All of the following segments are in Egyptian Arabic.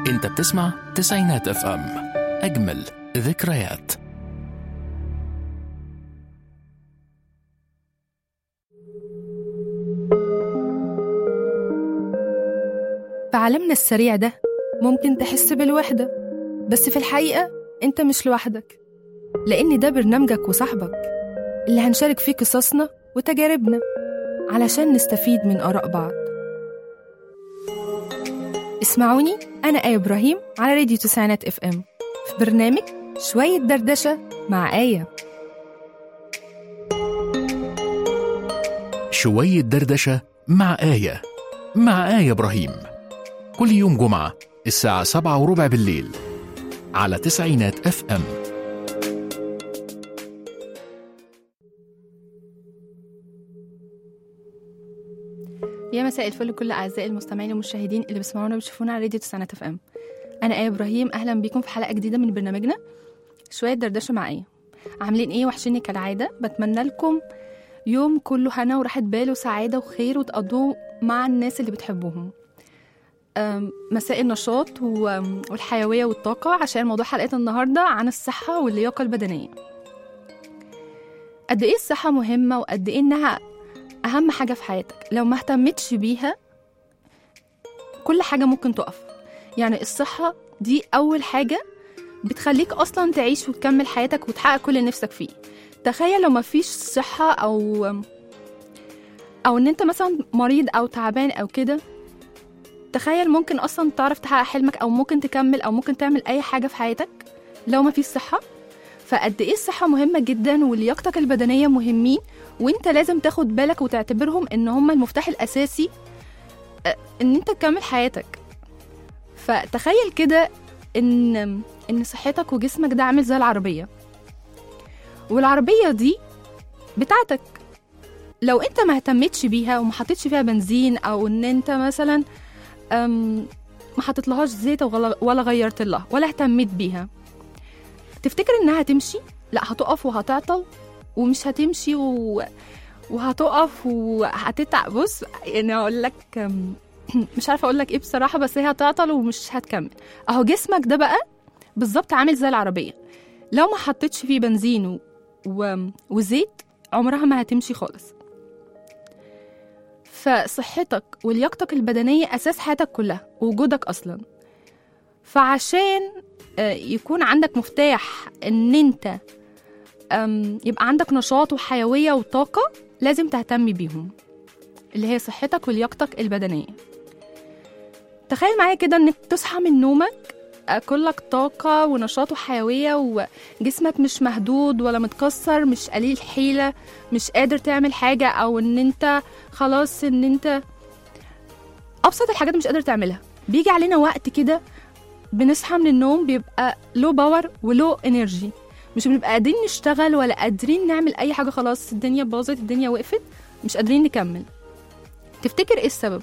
انت بتسمع تسعينات اف ام اجمل ذكريات في عالمنا السريع ده ممكن تحس بالوحدة بس في الحقيقة أنت مش لوحدك لأن ده برنامجك وصاحبك اللي هنشارك فيه قصصنا وتجاربنا علشان نستفيد من آراء بعض اسمعوني أنا آية إبراهيم على راديو تسعينات اف ام في برنامج شوية دردشة مع آية شوية دردشة مع آية مع آية إبراهيم كل يوم جمعة الساعة سبعة وربع بالليل على تسعينات اف ام يا مساء الفل لكل اعزائي المستمعين والمشاهدين اللي بيسمعونا وبيشوفونا على راديو تسعينات اف ام انا ايه ابراهيم اهلا بيكم في حلقه جديده من برنامجنا شويه دردشه مع ايه عاملين ايه وحشيني كالعاده بتمنى لكم يوم كله هنا وراحه بال وسعاده وخير وتقضوه مع الناس اللي بتحبوهم أم، مساء النشاط و- والحيويه والطاقه عشان موضوع حلقتنا النهارده عن الصحه واللياقه البدنيه قد ايه الصحه مهمه وقد ايه انها أهم حاجة في حياتك لو ما اهتمتش بيها كل حاجة ممكن تقف يعني الصحة دي أول حاجة بتخليك أصلا تعيش وتكمل حياتك وتحقق كل اللي نفسك فيه تخيل لو ما فيش صحة أو أو إن أنت مثلا مريض أو تعبان أو كده تخيل ممكن أصلا تعرف تحقق حلمك أو ممكن تكمل أو ممكن تعمل أي حاجة في حياتك لو ما فيش صحة فقد إيه الصحة مهمة جدا ولياقتك البدنية مهمين وانت لازم تاخد بالك وتعتبرهم ان هم المفتاح الاساسي آه، ان انت تكمل حياتك فتخيل كده ان ان صحتك وجسمك ده عامل زي العربيه والعربيه دي بتاعتك لو انت ما اهتمتش بيها وما حطيتش فيها بنزين او ان انت مثلا أم، ما حطيتلهاش زيت ولا ولا غيرت لها ولا اهتميت بيها تفتكر انها هتمشي لا هتقف وهتعطل ومش هتمشي و... وهتقف وهتتعب بص يعني اقول لك أم، مش عارفه اقول لك ايه بصراحه بس هي هتعطل ومش هتكمل اهو جسمك ده بقى بالظبط عامل زي العربيه لو ما حطيتش فيه بنزين و... و... وزيت عمرها ما هتمشي خالص فصحتك ولياقتك البدنيه اساس حياتك كلها وجودك اصلا فعشان آه، يكون عندك مفتاح ان انت أم، يبقى عندك نشاط وحيوية وطاقة لازم تهتم بيهم اللي هي صحتك ولياقتك البدنية تخيل معايا كده انك تصحى من نومك آه، كلك طاقة ونشاط وحيوية وجسمك مش مهدود ولا متكسر مش قليل حيلة مش قادر تعمل حاجة او ان انت خلاص ان انت ابسط الحاجات مش قادر تعملها بيجي علينا وقت كده بنصحى من النوم بيبقى لو باور ولو انرجي مش بنبقى قادرين نشتغل ولا قادرين نعمل اي حاجه خلاص الدنيا باظت الدنيا وقفت مش قادرين نكمل تفتكر ايه السبب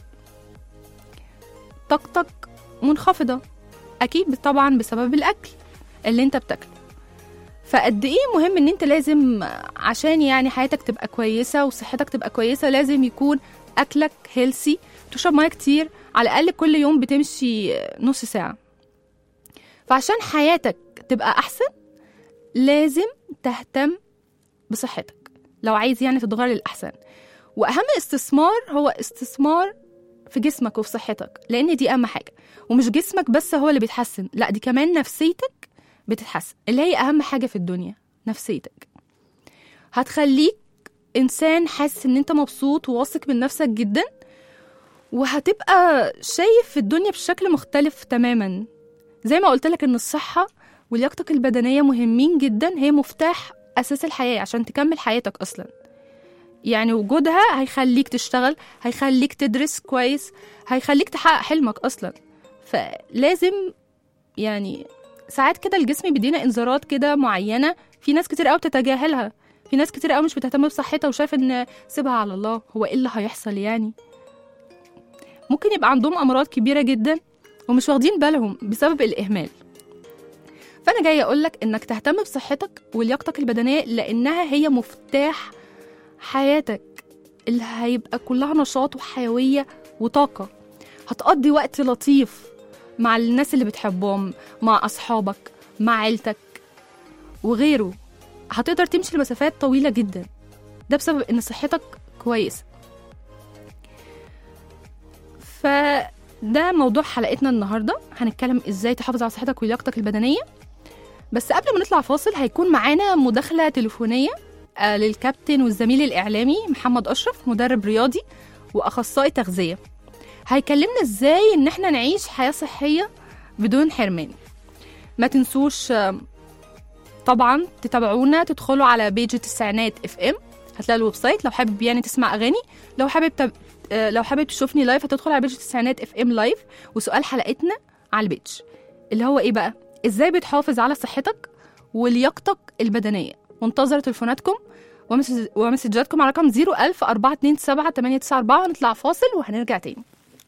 طاقتك منخفضه اكيد طبعا بسبب الاكل اللي انت بتاكله فقد ايه مهم ان انت لازم عشان يعني حياتك تبقى كويسه وصحتك تبقى كويسه لازم يكون اكلك هيلسي تشرب ميه كتير على الاقل كل يوم بتمشي نص ساعه فعشان حياتك تبقى احسن لازم تهتم بصحتك لو عايز يعني تتغير للأحسن وأهم استثمار هو استثمار في جسمك وفي صحتك لأن دي أهم حاجة ومش جسمك بس هو اللي بيتحسن لا دي كمان نفسيتك بتتحسن اللي هي أهم حاجة في الدنيا نفسيتك هتخليك إنسان حاسس إن أنت مبسوط وواثق من نفسك جدا وهتبقى شايف الدنيا بشكل مختلف تماما زي ما قلت لك إن الصحة ولياقتك البدنية مهمين جدا هي مفتاح أساس الحياة عشان تكمل حياتك أصلا يعني وجودها هيخليك تشتغل هيخليك تدرس كويس هيخليك تحقق حلمك أصلا فلازم يعني ساعات كده الجسم بيدينا انذارات كده معينة في ناس كتير قوي بتتجاهلها في ناس كتير قوي مش بتهتم بصحتها وشايفة ان سيبها على الله هو ايه اللي هيحصل يعني ممكن يبقى عندهم امراض كبيرة جدا ومش واخدين بالهم بسبب الاهمال فانا جايه اقول لك انك تهتم بصحتك ولياقتك البدنيه لانها هي مفتاح حياتك اللي هيبقى كلها نشاط وحيويه وطاقه هتقضي وقت لطيف مع الناس اللي بتحبهم مع أصحابك مع عيلتك وغيره هتقدر تمشي لمسافات طويلة جدا ده بسبب إن صحتك كويسة فده موضوع حلقتنا النهاردة هنتكلم إزاي تحافظ على صحتك ولياقتك البدنية بس قبل ما نطلع فاصل هيكون معانا مداخلة تليفونية آه، للكابتن والزميل الإعلامي محمد أشرف مدرب رياضي وأخصائي تغذية هيكلمنا إزاي إن إحنا نعيش حياة صحية بدون حرمان ما تنسوش آه، طبعا تتابعونا تدخلوا على بيج التسعينات اف ام هتلاقي الويب سايت لو حابب يعني تسمع اغاني لو حابب تب... آه، لو حابب تشوفني لايف هتدخل على بيج التسعينات اف ام لايف وسؤال حلقتنا على البيج اللي هو ايه بقى ازاي بتحافظ على صحتك ولياقتك البدنيه منتظره تليفوناتكم ومسج- ومسجاتكم على رقم 01000 427 894 هنطلع فاصل وهنرجع تاني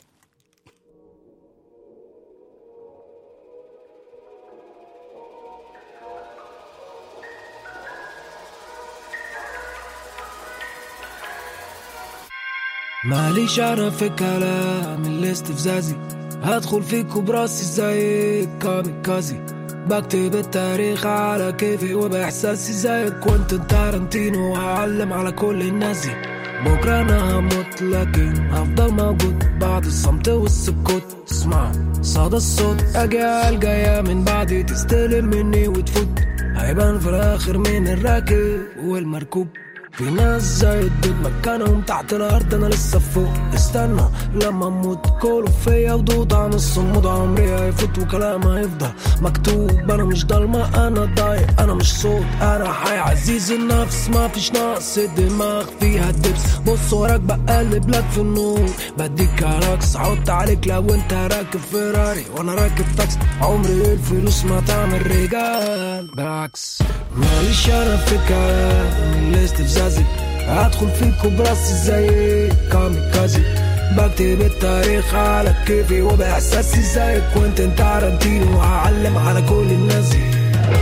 ماليش انا في كلام الاستفزازي هدخل فيكوا براسي زي كاميكازي بكتب التاريخ على كيفي وبإحساسي زي كوينتين تارنتينو وهعلم على كل الناس دي بكرة أنا هموت لكن هفضل موجود بعد الصمت والسكوت اسمع صدى الصوت أجيال جاية من بعدي تستلم مني وتفوت هيبان في الآخر مين الراكب والمركوب في ناس زي الدود مكانهم تحت الارض انا لسه فوق استنى لما اموت كله فيا ودود عن الصمود عمري هيفوت وكلام هيفضل مكتوب انا مش ضلمة انا ضايق انا مش صوت انا حي عزيز النفس ما فيش نقص الدماغ فيها الدبس بص وراك بقلب لك في النور بديك كراكس احط عليك لو انت راكب فيراري وانا راكب تاكس عمري الفلوس ما تعمل رجال بالعكس ماليش انا في كلام الاستفزازي هدخل فيكوا براسي زي كاميكازي بكتب التاريخ على كيفي وبإحساسي زي كوينتين تارنتينو وهعلم على كل الناس دي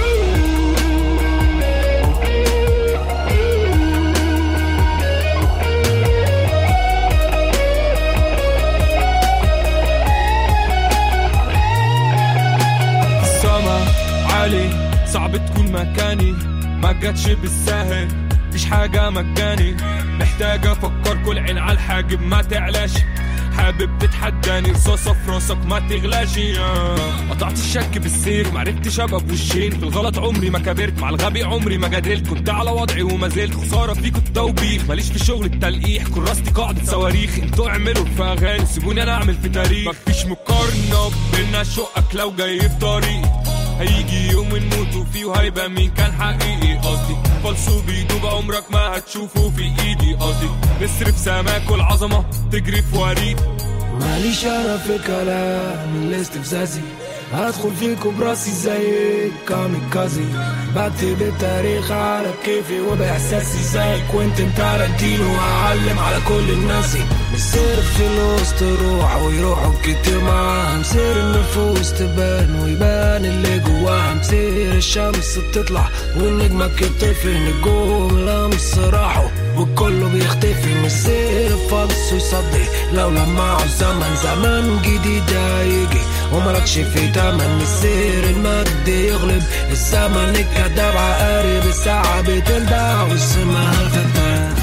السما عالي صعب تكون مكاني ما جاتش بالساهل مفيش حاجة مجاني محتاج افكر كل عين على الحاجب ما تعلاش حابب تتحداني رصاصة في راسك ما تغلاش آه. قطعت الشك بالسير معرفتش ابقى بوشين في الغلط عمري ما كبرت مع الغبي عمري ما جادلت كنت على وضعي وما زلت خسارة فيكوا التوبيخ ماليش في شغل التلقيح كراستي قاعدة صواريخ انتوا اعملوا في اغاني سيبوني انا اعمل في تاريخ مفيش مقارنة بينا شقك لو جاي في طريقي هيجي يوم نموتوا فيه وهيبقى مين كان حقيقي قصدي فالصو بيدوب عمرك ما هتشوفه في ايدي قصدي نسر في سماك والعظمة تجري في وريد ماليش انا في كلام الاستفزازي هدخل فيكوا براسي زي كاميكازي بكتب التاريخ على كيفي وبإحساسي زي كوينتين تارنتينو وهعلم على كل الناس مسير فلوس تروح ويروحوا كتير معاها مسير النفوس تبان ويبان اللي جواها مسير الشمس بتطلع والنجمة بتطفي نجوم لمس راحوا وكله بيختفي مسير فلس ويصدي لو لمعوا الزمن زمن جديد هيجي وملكش في تمن مسير المجد يغلب الزمن الكداب عقارب الساعة بتلدع والسما فتاك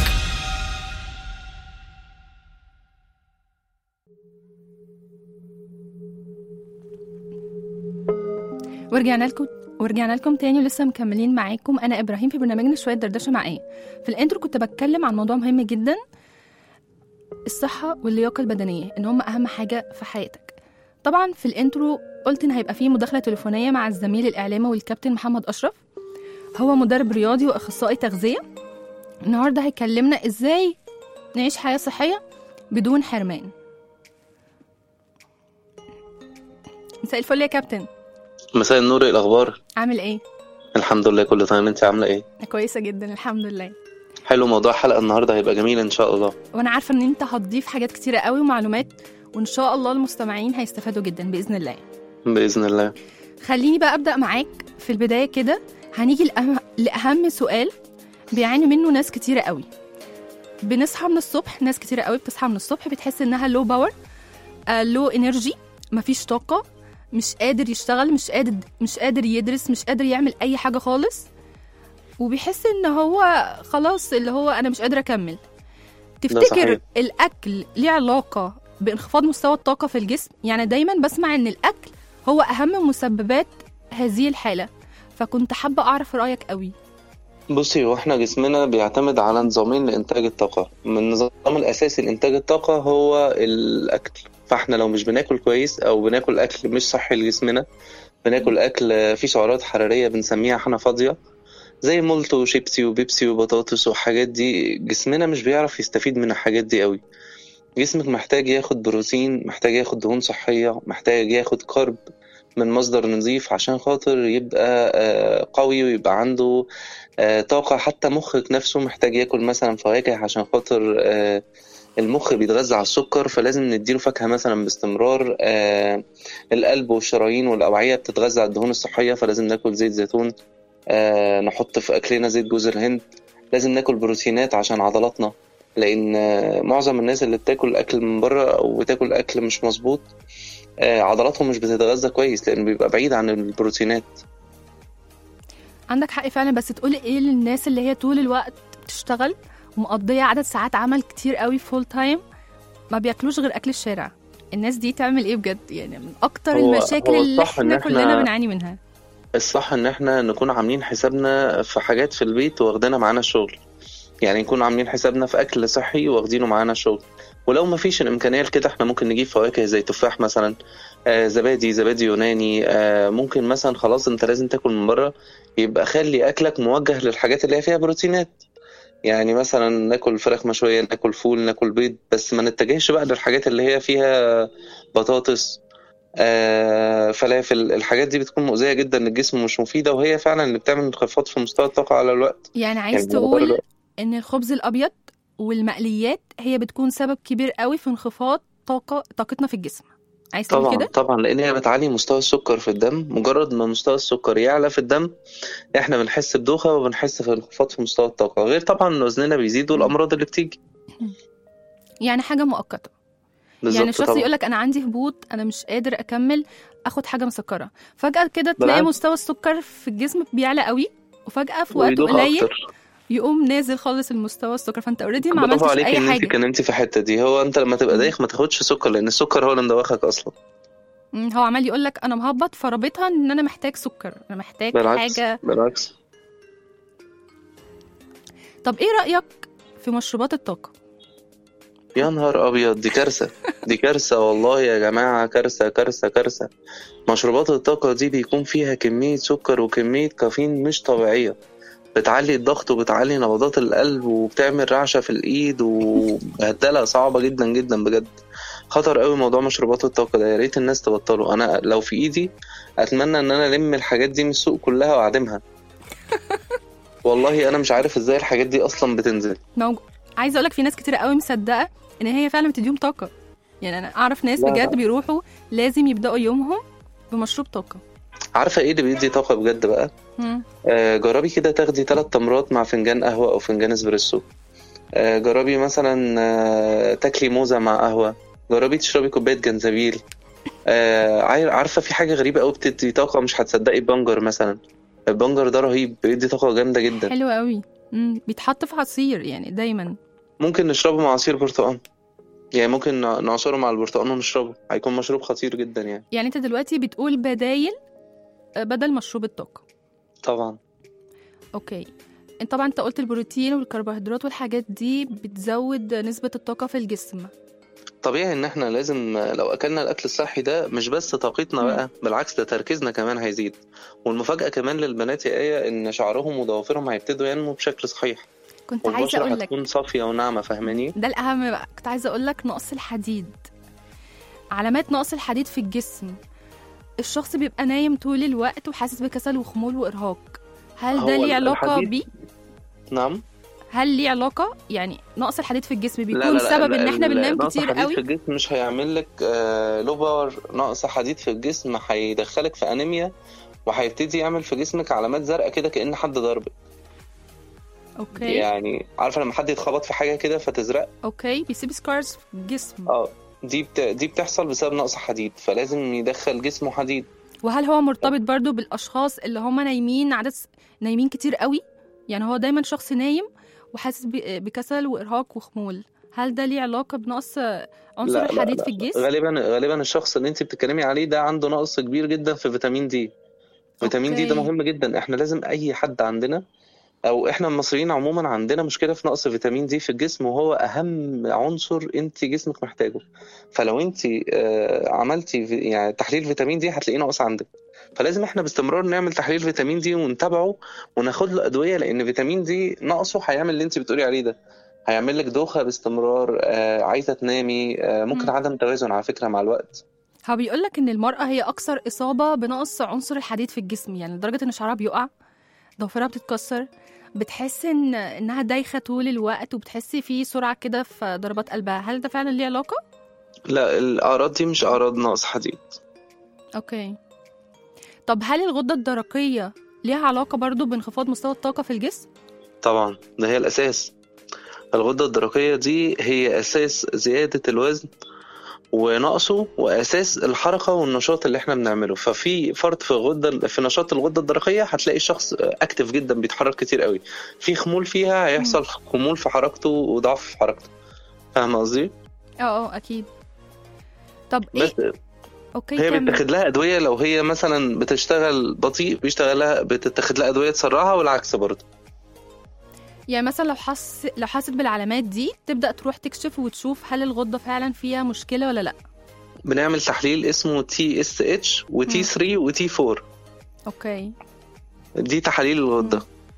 ورجعنا لكم ورجعنا لكم تاني ولسه مكملين معاكم انا ابراهيم في برنامجنا شويه دردشه مع ايه في الانترو كنت بتكلم عن موضوع مهم جدا الصحه واللياقه البدنيه ان هم اهم حاجه في حياتك طبعا في الانترو قلت ان هيبقى فيه مداخله تليفونيه مع الزميل الاعلامي والكابتن محمد اشرف هو مدرب رياضي واخصائي تغذيه النهارده هيكلمنا ازاي نعيش حياه صحيه بدون حرمان مساء الفل يا كابتن مساء النور إيه الاخبار عامل ايه الحمد لله كله تمام انت عامله ايه أنا كويسه جدا الحمد لله حلو موضوع الحلقه النهارده هيبقى جميل ان شاء الله وانا عارفه ان انت هتضيف حاجات كتيره قوي ومعلومات وان شاء الله المستمعين هيستفادوا جدا باذن الله باذن الله خليني بقى ابدا معاك في البدايه كده هنيجي لأهم, لاهم سؤال بيعاني منه ناس كتيره قوي بنصحى من الصبح ناس كتيره قوي بتصحى من الصبح بتحس انها لو باور لو انرجي مفيش طاقه مش قادر يشتغل مش قادر مش قادر يدرس مش قادر يعمل اي حاجه خالص وبيحس ان هو خلاص اللي هو انا مش قادر اكمل تفتكر صحيح. الاكل ليه علاقه بانخفاض مستوى الطاقه في الجسم يعني دايما بسمع ان الاكل هو اهم مسببات هذه الحاله فكنت حابه اعرف رايك قوي بصي هو احنا جسمنا بيعتمد على نظامين لإنتاج الطاقة من النظام الأساسي لإنتاج الطاقة هو الأكل فاحنا لو مش بناكل كويس أو بناكل أكل مش صحي لجسمنا بناكل أكل فيه سعرات حرارية بنسميها احنا فاضية زي مولتو وشيبسي وبيبسي وبطاطس وحاجات دي جسمنا مش بيعرف يستفيد من الحاجات دي قوي جسمك محتاج ياخد بروتين محتاج ياخد دهون صحية محتاج ياخد كارب من مصدر نظيف عشان خاطر يبقى آه، قوي ويبقى عنده آه، طاقة حتى مخك نفسه محتاج ياكل مثلا فواكه عشان خاطر آه، المخ بيتغذى على السكر فلازم نديله فاكهة مثلا باستمرار آه، القلب والشرايين والأوعية بتتغذى على الدهون الصحية فلازم ناكل زيت زيتون آه، نحط في أكلنا زيت جوز الهند لازم ناكل بروتينات عشان عضلاتنا لأن آه، معظم الناس اللي بتاكل أكل من بره أو بتاكل أكل مش مظبوط آه، عضلاتهم مش بتتغذى كويس لأن بيبقى بعيد عن البروتينات عندك حق فعلا بس تقولي ايه للناس اللي هي طول الوقت بتشتغل ومقضيه عدد ساعات عمل كتير قوي فول تايم ما بياكلوش غير اكل الشارع الناس دي تعمل ايه بجد يعني من اكتر هو- المشاكل هو اللي الصح إن احنا إحنا- كلنا بنعاني منها الصح ان احنا نكون عاملين حسابنا في حاجات في البيت واخدينها معانا الشغل يعني نكون عاملين حسابنا في اكل صحي واخدينه معانا الشغل ولو ما فيش الامكانيه لكده احنا ممكن نجيب فواكه زي تفاح مثلا آه زبادي زبادي يوناني آه ممكن مثلا خلاص انت لازم تاكل من بره يبقى خلي اكلك موجه للحاجات اللي هي فيها بروتينات يعني مثلا ناكل فراخ مشويه ناكل فول ناكل بيض بس ما نتجهش بقى للحاجات اللي هي فيها بطاطس آه، فلافل الحاجات دي بتكون مؤذية جدا للجسم ومش مفيدة وهي فعلا اللي بتعمل انخفاض في مستوى الطاقة على الوقت يعني عايز يعني تقول برضه- ان الخبز الابيض والمقليات هي بتكون سبب كبير قوي في انخفاض طاقه طاقتنا في الجسم عايز تقول طبعا كده طبعا لأن هي بتعلي مستوى السكر في الدم مجرد ما مستوى السكر يعلى في الدم احنا بنحس بدوخة وبنحس في انخفاض في مستوى الطاقة غير طبعا إن وزننا بيزيد والأمراض اللي بتيجي يعني حاجه مؤقته بالظبط يعني الشخص طبعا يقول لك انا عندي هبوط انا مش قادر اكمل اخد حاجه مسكره فجاه كده تلاقي بالعكس. مستوى السكر في الجسم بيعلى قوي وفجاه في وقت ويدوخ قليل أكتر يقوم نازل خالص المستوى السكر فانت اوريدي ما برافو عملتش عليك اي إن أنت حاجه كان أنت في الحتة دي هو أنت لما تبقى مم. دايخ ما تاخدش سكر لأن السكر هو اللي مدوخك أصلا مم، هو عمال يقول لك انا مهبط فرابطها ان انا محتاج سكر انا محتاج بالعكس حاجه بالعكس طب ايه رايك في مشروبات الطاقه يا نهار ابيض دي كارثه دي كارثه والله يا جماعه كارثه كارثه كارثه مشروبات الطاقه دي بيكون فيها كميه سكر وكميه كافيين مش طبيعيه بتعلي الضغط وبتعلي نبضات القلب وبتعمل رعشه في الايد وبهدله صعبه جدا جدا بجد خطر قوي موضوع مشروبات الطاقه ده يا ريت الناس تبطله انا لو في ايدي اتمنى ان انا الم الحاجات دي من السوق كلها واعدمها والله انا مش عارف ازاي الحاجات دي اصلا بتنزل موجود عايزه اقول لك في ناس كتير قوي مصدقه ان هي فعلا بتديهم طاقه يعني انا اعرف ناس لا، بجد لا. بيروحوا لازم يبداوا يومهم بمشروب طاقه عارفه ايه اللي بيدي طاقه بجد بقى مم. آه، جربي كده تاخدي ثلاث تمرات مع فنجان قهوة أو فنجان اسبريسو آه، جربي مثلا آه، تاكلي موزة مع قهوة جربي تشربي كوباية جنزبيل آه، عاي- عارفة في حاجة غريبة أوي بتدي طاقة مش هتصدقي البنجر مثلا البنجر ده رهيب بيدي طاقة جامدة جدا حلو قوي مم. بيتحط في عصير يعني دايما ممكن نشربه مع عصير برتقال يعني ممكن ن- نعصره مع البرتقال ونشربه هيكون مشروب خطير جدا يعني يعني انت دلوقتي بتقول بدايل آه، بدل مشروب الطاقه طبعا اوكي انت طبعا انت قلت البروتين والكربوهيدرات والحاجات دي بتزود نسبه الطاقه في الجسم طبيعي ان احنا لازم لو اكلنا الاكل الصحي ده مش بس طاقتنا مم. بقى بالعكس ده تركيزنا كمان هيزيد والمفاجأة كمان للبنات يا ايه ان شعرهم وضوافرهم هيبتدوا ينمو بشكل صحيح كنت عايزه والبشرة اقول لك هتكون صافية وناعمة فاهماني ده الاهم بقى كنت عايزه اقول لك نقص الحديد علامات نقص الحديد في الجسم الشخص بيبقى نايم طول الوقت وحاسس بكسل وخمول وارهاق هل ده هو ليه علاقه الحديد بيه نعم هل ليه علاقه يعني نقص الحديد في الجسم لا بيكون لا لا سبب لا، ان احنا ال- بننام نقص كتير حديد قوي في الجسم مش هيعمل لك آه لو باور نقص حديد في الجسم هيدخلك في انيميا وهيبتدي يعمل في جسمك علامات زرقاء كده كأن حد ضربك اوكي يعني عارفة لما حد يتخبط في حاجة كده فتزرق اوكي بيسيب سكارز في الجسم اه دي بت... دي بتحصل بسبب نقص حديد فلازم يدخل جسمه حديد وهل هو مرتبط برضو بالاشخاص اللي هم نايمين عدد س- نايمين كتير قوي يعني هو دايما شخص نايم وحاسس ب- بكسل وارهاق وخمول هل ده ليه علاقه بنقص عنصر لا، لا، الحديد لا. في الجسم غالبا غالبا الشخص اللي انت بتتكلمي عليه ده عنده نقص كبير جدا في فيتامين دي فيتامين دي ده أوكي. مهم جدا احنا لازم اي حد عندنا او احنا المصريين عموما عندنا مشكله في نقص فيتامين دي في الجسم وهو اهم عنصر انت جسمك محتاجه فلو انت آه، عملتي في- يعني تحليل فيتامين دي هتلاقيه ناقص عندك فلازم احنا باستمرار نعمل تحليل فيتامين دي ونتابعه وناخد له ادويه لان فيتامين دي نقصه هيعمل اللي انت بتقولي عليه ده هيعمل لك دوخه باستمرار آه، عايزه تنامي آه، ممكن مم. عدم توازن على فكره مع الوقت هو بيقول لك ان المراه هي اكثر اصابه بنقص عنصر الحديد في الجسم يعني لدرجه ان شعرها بيقع ضوافرها بتتكسر بتحس ان انها دايخه طول الوقت وبتحسي في سرعه كده في ضربات قلبها هل ده فعلا ليه علاقه لا الاعراض دي مش اعراض نقص حديد اوكي طب هل الغده الدرقيه ليها علاقه برضو بانخفاض مستوى الطاقه في الجسم طبعا ده هي الأساس الغدة الدرقية دي هي أساس زيادة الوزن ونقصه وأساس الحركة والنشاط اللي احنا بنعمله ففي فرط في الغدة في نشاط الغدة الدرقية هتلاقي الشخص أكتف جدا بيتحرك كتير قوي في خمول فيها هيحصل خمول في حركته وضعف في حركته فاهم قصدي؟ اه اه اكيد طب ايه بس اوكي هي كمل. بتاخد لها أدوية لو هي مثلا بتشتغل بطيء بيشتغل لها بتتاخد لها أدوية تسرعها والعكس برضه يعني مثلا لو حس لو حست بالعلامات دي تبدا تروح تكشف وتشوف هل الغده فعلا فيها مشكله ولا لا بنعمل تحليل اسمه تي اس اتش وتي 3 وتي 4 اوكي دي تحاليل الغده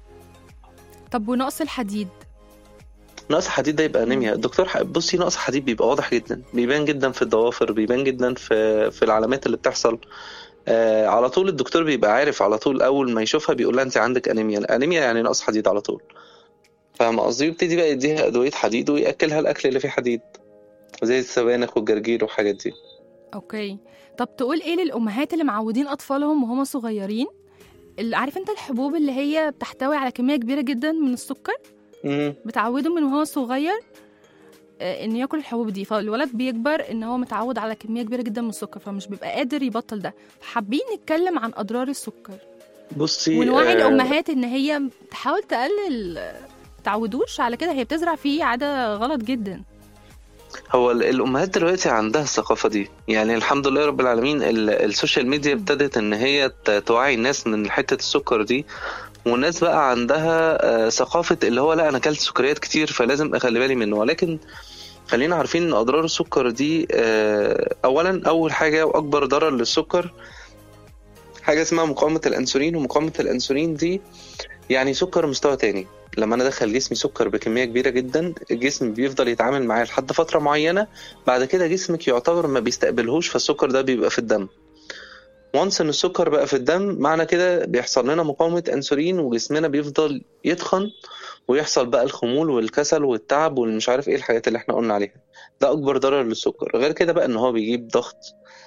طب ونقص الحديد نقص حديد ده يبقى انيميا الدكتور ح- بصي نقص حديد بيبقى واضح جدا بيبان جدا في الضوافر بيبان جدا في في العلامات اللي بتحصل آه على طول الدكتور بيبقى عارف على طول اول ما يشوفها بيقول لها انت عندك انيميا انيميا يعني نقص حديد على طول فاهم قصدي يبتدي بقى يديها ادويه حديد وياكلها الاكل اللي فيه حديد زي السبانخ والجرجير والحاجات دي اوكي طب تقول ايه للامهات اللي معودين اطفالهم وهم صغيرين اللي عارف انت الحبوب اللي هي بتحتوي على كميه كبيره جدا من السكر مم. بتعوده من وهو صغير آه، انه ياكل الحبوب دي فالولد بيكبر ان هو متعود على كميه كبيره جدا من السكر فمش بيبقى قادر يبطل ده حابين نتكلم عن اضرار السكر بصي ونوعي آه، الامهات ان هي تحاول تقلل آه، تعودوش على كده هي بتزرع فيه عاده غلط جدا هو ال- الامهات دلوقتي عندها الثقافه دي يعني الحمد لله رب العالمين ال- السوشيال ميديا ابتدت ان هي ت- توعي الناس من حته السكر دي والناس بقى عندها آه، ثقافه اللي هو لا انا اكلت سكريات كتير فلازم اخلي بالي منه ولكن خلينا عارفين ان اضرار السكر دي آه، اولا اول حاجه واكبر ضرر للسكر حاجه اسمها مقاومه الانسولين ومقاومه الانسولين دي يعني سكر مستوى تاني لما انا ادخل جسمي سكر بكميه كبيره جدا الجسم بيفضل يتعامل معاه لحد فتره معينه بعد كده جسمك يعتبر ما بيستقبلهوش فالسكر ده بيبقى في الدم وانس ان السكر بقى في الدم معنى كده بيحصل لنا مقاومه انسولين وجسمنا بيفضل يتخن ويحصل بقى الخمول والكسل والتعب والمش عارف ايه الحاجات اللي احنا قلنا عليها ده اكبر ضرر للسكر غير كده بقى ان هو بيجيب ضغط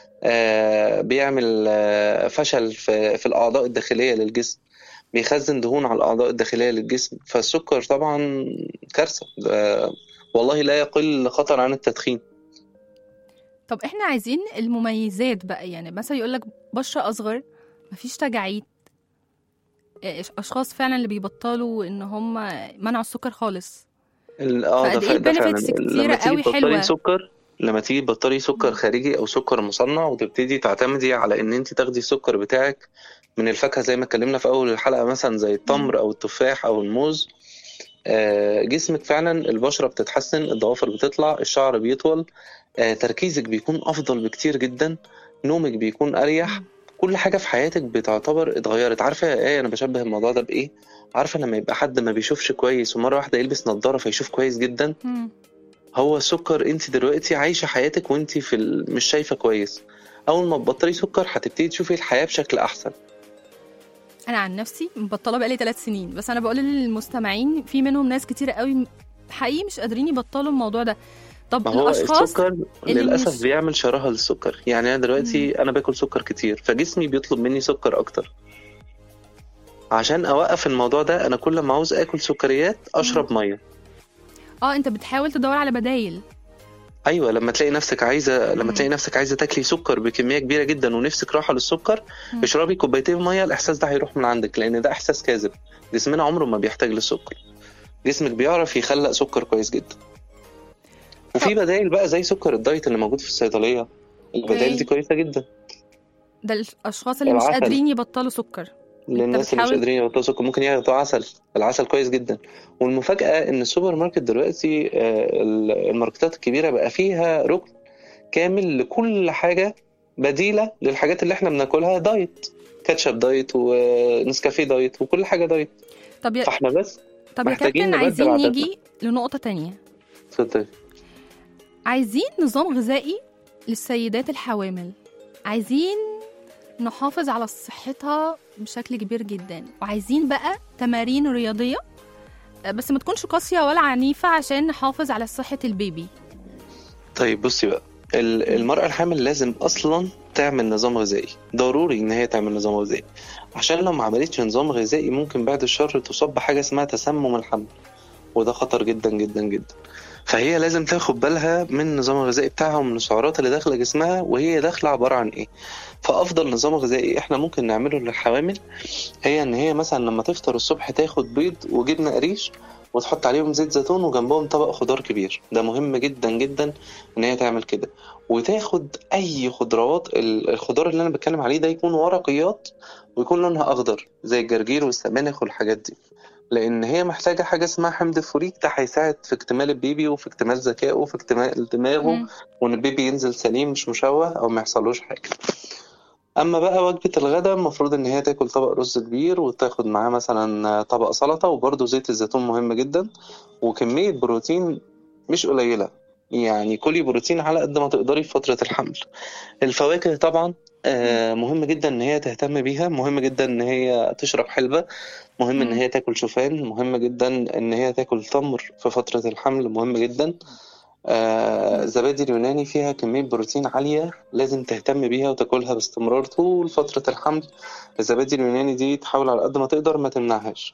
آه بيعمل آه فشل في, في الاعضاء الداخليه للجسم بيخزن دهون على الاعضاء الداخليه للجسم فالسكر طبعا كارثه ده والله لا يقل خطر عن التدخين طب احنا عايزين المميزات بقى يعني مثلا يقول لك بشره اصغر مفيش تجاعيد آه، اشخاص فعلا اللي بيبطلوا ان هم منعوا السكر خالص ال- اه ده فقد ف- إيه ده فعلا benefits كتيرة لما تيجي قوي تبطلي حلوة. سكر لما تيجي تبطلي سكر خارجي او سكر مصنع وتبتدي تعتمدي على ان انت تاخدي السكر بتاعك من الفاكهه زي ما اتكلمنا في اول الحلقه مثلا زي التمر او التفاح او الموز آه، جسمك فعلا البشره بتتحسن الضوافر بتطلع الشعر بيطول آه، تركيزك بيكون افضل بكتير جدا نومك بيكون اريح مم. كل حاجه في حياتك بتعتبر اتغيرت عارفه يا ايه انا بشبه الموضوع ده بايه عارفه لما يبقى حد ما بيشوفش كويس ومره واحده يلبس نظاره فيشوف كويس جدا مم. هو السكر انت دلوقتي عايشه حياتك وانت في ال... مش شايفه كويس اول ما تبطلي سكر هتبتدي تشوفي الحياه بشكل احسن انا عن نفسي مبطله بقالي ثلاث سنين بس انا بقول للمستمعين في منهم ناس كتير قوي حقيقي مش قادرين يبطلوا الموضوع ده طب ما هو الاشخاص السكر اللي للاسف مش- بيعمل شراهه للسكر يعني انا دلوقتي انا باكل سكر كتير فجسمي بيطلب مني سكر اكتر عشان اوقف الموضوع ده انا كل ما عاوز اكل سكريات اشرب ميه اه انت بتحاول تدور على بدايل ايوه لما تلاقي نفسك عايزه لما مم. تلاقي نفسك عايزه تاكلي سكر بكميه كبيره جدا ونفسك رايحه للسكر مم. اشربي كوبايتين ميه الاحساس ده هيروح من عندك لان ده احساس كاذب جسمنا عمره ما بيحتاج للسكر جسمك بيعرف يخلق سكر كويس جدا وفي بدائل بقى زي سكر الدايت اللي موجود في الصيدليه البدائل أوكي. دي كويسه جدا ده الاشخاص اللي مش العسل. قادرين يبطلوا سكر للناس اللي مش بتحاول- قادرين يبطلوا سكر ممكن ياخدوا عسل العسل كويس جدا والمفاجاه ان السوبر ماركت دلوقتي آه، الماركتات الكبيره بقى فيها ركن كامل لكل حاجه بديله للحاجات اللي احنا بناكلها دايت كاتشب دايت ونسكافيه دايت وكل حاجه دايت طب يا فاحنا بس طب يا محتاجين كابتن نبدل عايزين عاداتنا. نيجي لنقطة تانية اتفضل. عايزين نظام غذائي للسيدات الحوامل عايزين نحافظ على صحتها بشكل كبير جدا وعايزين بقى تمارين رياضية آه، بس ما تكونش قاسية ولا عنيفة عشان نحافظ على صحة البيبي طيب بصي بقى ال- المرأة الحامل لازم أصلا تعمل نظام غذائي ضروري إن هي تعمل نظام غذائي عشان لو ما عملتش نظام غذائي ممكن بعد الشر تصاب بحاجة اسمها تسمم الحمل وده خطر جدا جدا جدا فهي لازم تاخد بالها من النظام الغذائي بتاعها ومن السعرات اللي داخله جسمها وهي داخله عباره عن ايه فافضل نظام غذائي احنا ممكن نعمله للحوامل هي ان هي مثلا لما تفطر الصبح تاخد بيض وجبنه قريش وتحط عليهم زيت زيتون وجنبهم طبق خضار كبير ده مهم جدا جدا ان هي تعمل كده وتاخد اي خضروات ال- الخضار اللي انا بتكلم عليه ده يكون ورقيات ويكون لونها اخضر زي الجرجير والسبانخ والحاجات دي لان هي محتاجه حاجه اسمها حمض فوليك ده هيساعد في اكتمال البيبي وفي اكتمال ذكائه وفي اكتمال دماغه مم. وان البيبي ينزل سليم مش مشوه او ما يحصلوش حاجه اما بقى وجبه الغداء المفروض ان هي تاكل طبق رز كبير وتاخد معاه مثلا طبق سلطه وبرده زيت الزيتون مهم جدا وكميه بروتين مش قليله يعني كلي بروتين على قد ما تقدري في فتره الحمل الفواكه طبعا آه، مهم جدا ان هي تهتم بيها مهم جدا ان هي تشرب حلبة مهم ان مم. هي تاكل شوفان مهم جدا ان هي تاكل تمر في فترة الحمل مهم جدا آه، الزبادي اليوناني فيها كمية بروتين عالية لازم تهتم بيها وتاكلها باستمرار طول فترة الحمل الزبادي اليوناني دي تحاول على قد ما تقدر ما تمنعهاش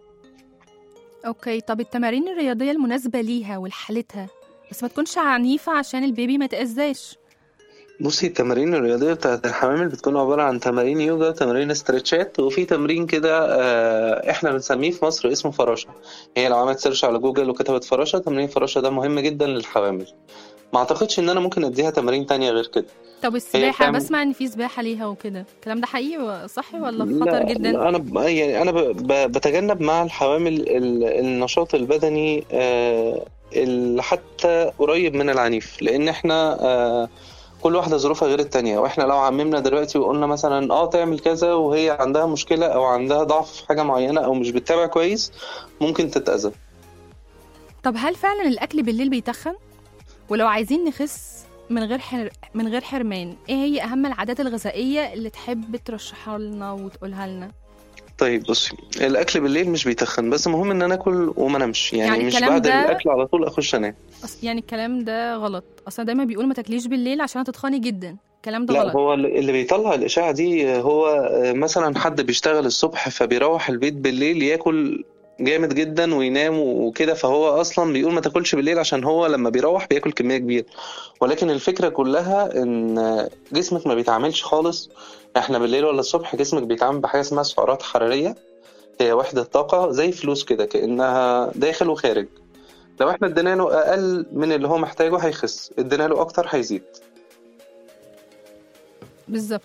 اوكي طب التمارين الرياضية المناسبة ليها ولحالتها بس ما تكونش عنيفة عشان البيبي ما يتأذاش بصي التمارين الرياضية بتاعت الحوامل بتكون عبارة عن تمارين يوجا وتمارين استرتشات وفي تمرين كده آه، احنا بنسميه في مصر اسمه فراشة هي لو عملت سيرش على جوجل وكتبت فراشة تمرين فراشة ده مهم جدا للحوامل ما اعتقدش ان انا ممكن اديها تمارين تانية غير كده طب السباحة بتعمل- بسمع ان في سباحة ليها وكده الكلام ده حقيقي و- صحي ولا خطر لا، جدا انا ب- يعني انا ب- ب- بتجنب مع الحوامل ال- النشاط البدني آه، اللي حتى قريب من العنيف لان احنا آه، كل واحده ظروفها غير التانية واحنا لو عممنا دلوقتي وقلنا مثلا اه تعمل كذا وهي عندها مشكله او عندها ضعف في حاجه معينه او مش بتتابع كويس ممكن تتاذى طب هل فعلا الاكل بالليل بيتخن ولو عايزين نخس من غير حر... من غير حرمان ايه هي اهم العادات الغذائيه اللي تحب ترشحها لنا وتقولها لنا طيب بصي الاكل بالليل مش بيتخن بس مهم ان انا اكل وما انامش يعني, يعني مش الكلام بعد ده- الاكل على طول اخش انام أص... يعني الكلام ده غلط اصلا دايما بيقولوا ما تاكليش بالليل عشان هتتخني جدا الكلام ده لا غلط هو اللي بيطلع الإشاعة دي هو مثلا حد بيشتغل الصبح فبيروح البيت بالليل ياكل جامد جدا وينام وكده فهو اصلا بيقول ما تاكلش بالليل عشان هو لما بيروح بياكل كميه كبيره ولكن الفكره كلها ان جسمك ما بيتعاملش خالص احنا بالليل ولا الصبح جسمك بيتعامل بحاجه اسمها سعرات حراريه هي وحده طاقه زي فلوس كده كانها داخل وخارج لو احنا ادينا له اقل من اللي هو محتاجه هيخس ادينا له اكتر هيزيد بالظبط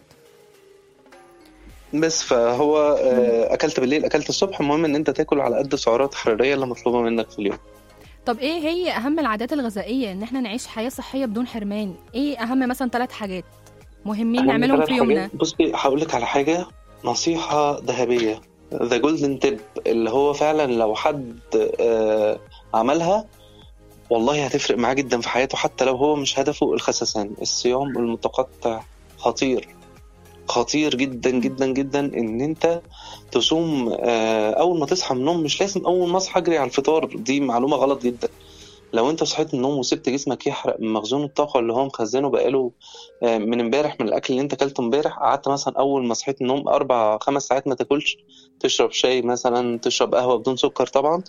بس فهو آه، اكلت بالليل اكلت الصبح المهم ان انت تاكل على قد السعرات الحراريه اللي مطلوبه منك في اليوم طب ايه هي اهم العادات الغذائيه ان احنا نعيش حياه صحيه بدون حرمان ايه اهم مثلا ثلاث حاجات مهمين أهم نعملهم ثلاث في يومنا حاجات- بصي هقول لك على حاجه نصيحه ذهبيه ذا جولدن تيب اللي هو فعلا لو حد آه، عملها والله هتفرق معاه جدا في حياته حتى لو هو مش هدفه الخسسان الصيام المتقطع خطير خطير جدا جدا جدا ان انت تصوم آه، اول ما تصحى من النوم مش لازم اول ما اصحى اجري على الفطار دي معلومه غلط جدا لو انت صحيت من النوم وسبت جسمك يحرق من مخزون الطاقه اللي هو مخزنه بقاله آه، من امبارح من الاكل اللي انت اكلته امبارح قعدت مثلا اول ما صحيت من النوم اربع خمس ساعات ما تاكلش تشرب شاي مثلا تشرب قهوه بدون سكر طبعا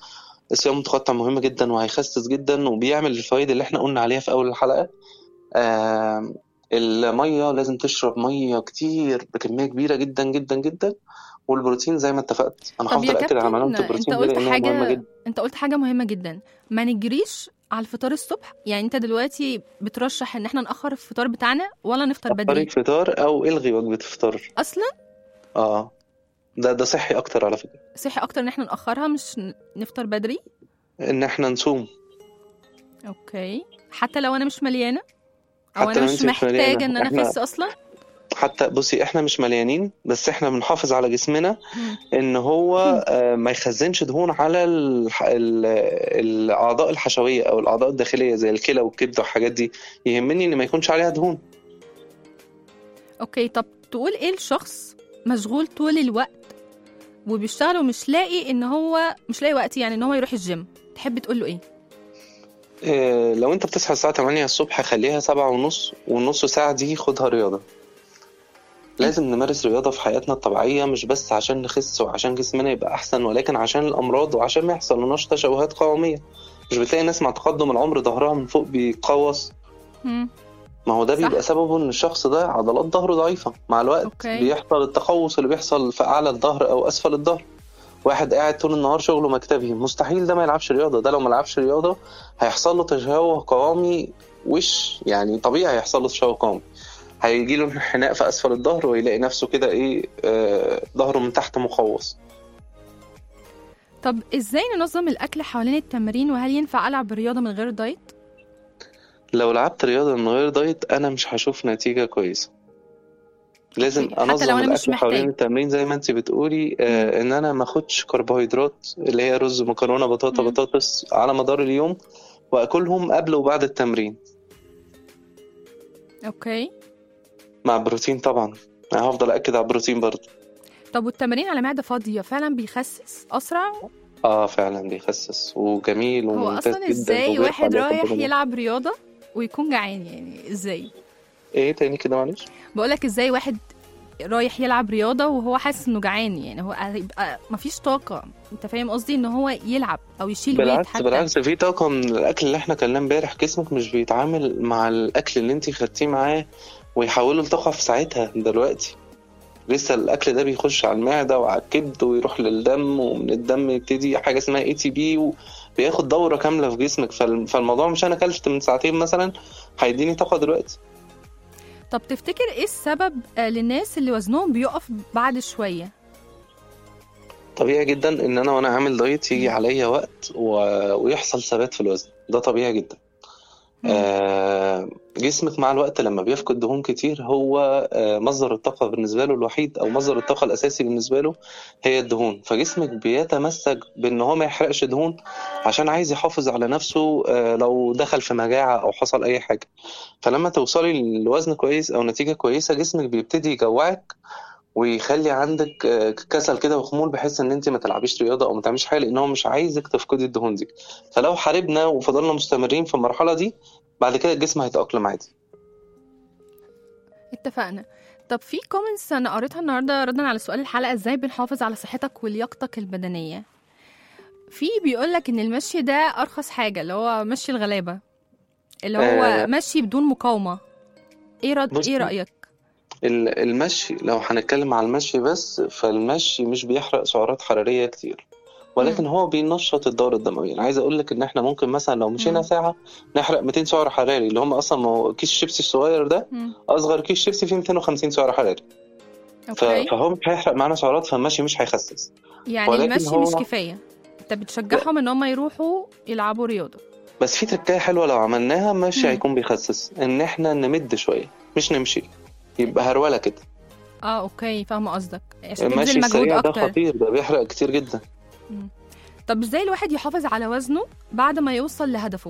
الصيام المتقطع مهم جدا وهيخسس جدا وبيعمل الفوائد اللي احنا قلنا عليها في اول الحلقه آه الميه لازم تشرب ميه كتير بكميه كبيره جدا جدا جدا والبروتين زي ما اتفقت انا طب يا هفضل اكد على كابتن معلومه انت البروتين دي قلت لانها مهمه حاجه جدا انت قلت حاجه مهمه جدا ما نجريش على الفطار الصبح يعني انت دلوقتي بترشح ان احنا ناخر الفطار بتاعنا ولا نفطر بدري طريق فطار او الغي وجبه الفطار اصلا اه ده ده صحي اكتر على فكره صحي اكتر ان احنا ناخرها مش ن- نفطر بدري ان احنا نصوم اوكي حتى لو انا مش مليانه او حتى انا لو مش انت مش مليانة. محتاجه ان انا احنا- اخس اصلا حتى بصي احنا مش مليانين بس احنا بنحافظ على جسمنا مم. ان هو آه، ما يخزنش دهون على الح- ال- الاعضاء الحشويه او الاعضاء الداخليه زي الكلى والكبد والحاجات دي يهمني ان ما يكونش عليها دهون اوكي طب تقول ايه الشخص مشغول طول الوقت وبيشتغل ومش لاقي ان هو مش لاقي وقت يعني ان هو يروح الجيم تحب تقول له ايه آه، لو انت بتصحى الساعه 8 الصبح خليها سبعة ونص والنص ساعه دي خدها رياضه لازم نمارس رياضة في حياتنا الطبيعية مش بس عشان نخس وعشان جسمنا يبقى أحسن ولكن عشان الأمراض وعشان ما يحصل لناش تشوهات قومية مش بتلاقي ناس مع تقدم العمر ظهرها من فوق بيقوس مم. ما هو ده صح. بيبقى سببه ان الشخص ده عضلات ظهره ضعيفة مع الوقت أوكي. بيحصل التقوس اللي بيحصل في اعلى الظهر او اسفل الظهر واحد قاعد طول النهار شغله مكتبي مستحيل ده ما يلعبش رياضة ده لو ما لعبش رياضة هيحصل له تشوه قوامي وش يعني طبيعي هيحصل له تشوه قوامي هيجي له انحناء في اسفل الظهر ويلاقي نفسه كده ايه آه ظهره من تحت مقوس طب ازاي ننظم الاكل حوالين التمرين وهل ينفع العب رياضه من غير دايت لو لعبت رياضة من غير دايت انا مش هشوف نتيجة كويسة لازم أوكي. حتى لو انظم أنا مش الاكل حوالين محتاج. التمرين زي ما انت بتقولي آه ان انا ما اخدش كربوهيدرات اللي هي رز مكرونه بطاطا مم. بطاطس على مدار اليوم واكلهم قبل وبعد التمرين اوكي مع بروتين طبعا انا هفضل اكد على البروتين برضه طب والتمرين على معده فاضيه فعلا بيخسس اسرع اه فعلا بيخسس وجميل هو وممتاز اصلا جدا ازاي وبيرفع واحد الوزن رايح كمان. يلعب رياضه ويكون جعان يعني ازاي ايه تاني كده معلش بقولك ازاي واحد رايح يلعب رياضه وهو حاسس انه جعان يعني هو هيبقى مفيش طاقه انت فاهم قصدي ان هو يلعب او يشيل ويت بالعكس حتى بالعكس في طاقة من الأكل اللي احنا كلناه امبارح جسمك مش بيتعامل مع الأكل اللي انت خدتيه معاه ويحوله لطاقة في ساعتها دلوقتي لسه الأكل ده بيخش على المعدة وعلى الكبد ويروح للدم ومن الدم يبتدي حاجة اسمها اي تي بي وبياخد دورة كاملة في جسمك فال- فالموضوع مش أنا أكلت من ساعتين مثلا هيديني طاقة دلوقتي طب تفتكر ايه السبب آه، للناس اللي وزنهم بيقف بعد شويه طبيعي جدا ان انا وانا عامل دايت يجي عليا وقت و... ويحصل ثبات في الوزن ده طبيعي جدا مم. آه جسمك مع الوقت لما بيفقد دهون كتير هو آه مصدر الطاقة بالنسبة له الوحيد او مصدر الطاقة الاساسي بالنسبة له هي الدهون فجسمك بيتمسك بان هو ما يحرقش دهون عشان عايز يحافظ على نفسه آه لو دخل في مجاعة او حصل اي حاجة فلما توصلي لوزن كويس او نتيجة كويسة جسمك بيبتدي يجوعك ويخلي عندك آه، كسل كده وخمول بحيث ان انت ما تلعبيش رياضه او ما تعمليش حاجه لان هو مش عايزك تفقدي الدهون دي فلو حاربنا وفضلنا مستمرين في المرحله دي بعد كده الجسم هيتاقلم عادي اتفقنا طب في كومنتس انا قريتها النهارده ردا على سؤال الحلقه ازاي بنحافظ على صحتك ولياقتك البدنيه في بيقولك ان المشي ده ارخص حاجه اللي هو مشي الغلابه اللي هو آه. مشي بدون مقاومه ايه رد بصي، ايه رايك ال- المشي لو هنتكلم على المشي بس فالمشي مش بيحرق سعرات حراريه كتير ولكن هو بينشط الدورة الدموية أنا عايز أقول لك إن إحنا ممكن مثلا لو مشينا مم. ساعة نحرق 200 سعر حراري اللي هم أصلا ما هو كيس الشيبسي الصغير ده مم. أصغر كيس شيبسي فيه 250 سعر حراري ف- اوكي فهو مش هيحرق معانا سعرات فالمشي مش هيخسس يعني ولكن المشي هو- مش كفايه انت بتشجعهم ان هم يروحوا يلعبوا رياضه بس في تركاية حلوة لو عملناها ماشي مم. هيكون بيخسس ان احنا نمد شوية مش نمشي يبقى هرولة كده اه اوكي فاهمه قصدك عشان المشي تبذل مجهود السريع ده اكتر خطير ده بيحرق كتير جدا طب ازاي الواحد يحافظ على وزنه بعد ما يوصل لهدفه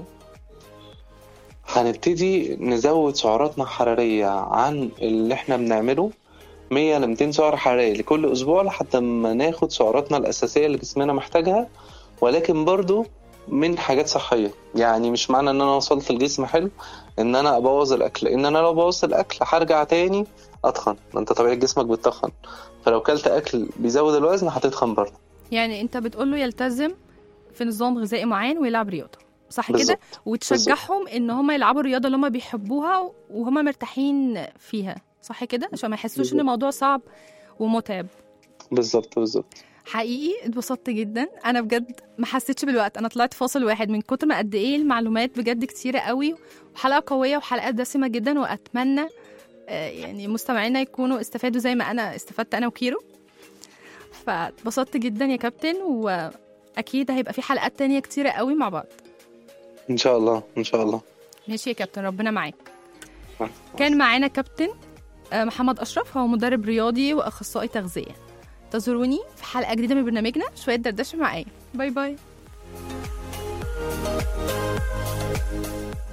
هنبتدي نزود سعراتنا الحرارية عن اللي احنا بنعمله 100 ل 200 سعر حراري لكل اسبوع لحد ما ناخد سعراتنا الاساسية اللي جسمنا محتاجها ولكن برضو من حاجات صحية يعني مش معنى ان انا وصلت لجسم حلو ان انا ابوظ الاكل لان انا لو بوظت الاكل هرجع تاني اتخن ما انت طبيعي جسمك بتتخن فلو كلت اكل بيزود الوزن هتتخن برضه يعني انت بتقول له يلتزم في نظام غذائي معين ويلعب رياضه صح كده بالظبط وتشجعهم ان هم يلعبوا الرياضه اللي هم بيحبوها وهم مرتاحين فيها صح كده عشان ما يحسوش ان بالظبط. الموضوع صعب ومتعب بالظبط بالظبط حقيقي اتبسطت جدا انا بجد ما حسيتش بالوقت انا طلعت فاصل واحد من كتر ما قد ايه المعلومات بجد كتيره قوي وحلقه قويه وحلقه دسمه جدا واتمنى آه، يعني مستمعينا يكونوا استفادوا زي ما انا استفدت انا وكيرو فاتبسطت جدا يا كابتن واكيد هيبقى في حلقات تانية كتيره قوي مع بعض ان شاء الله ان شاء الله ماشي يا كابتن ربنا معاك كان معانا كابتن آه، محمد اشرف هو مدرب رياضي واخصائي تغذيه تزوروني في حلقه جديده من برنامجنا شويه دردشه معايا باي باي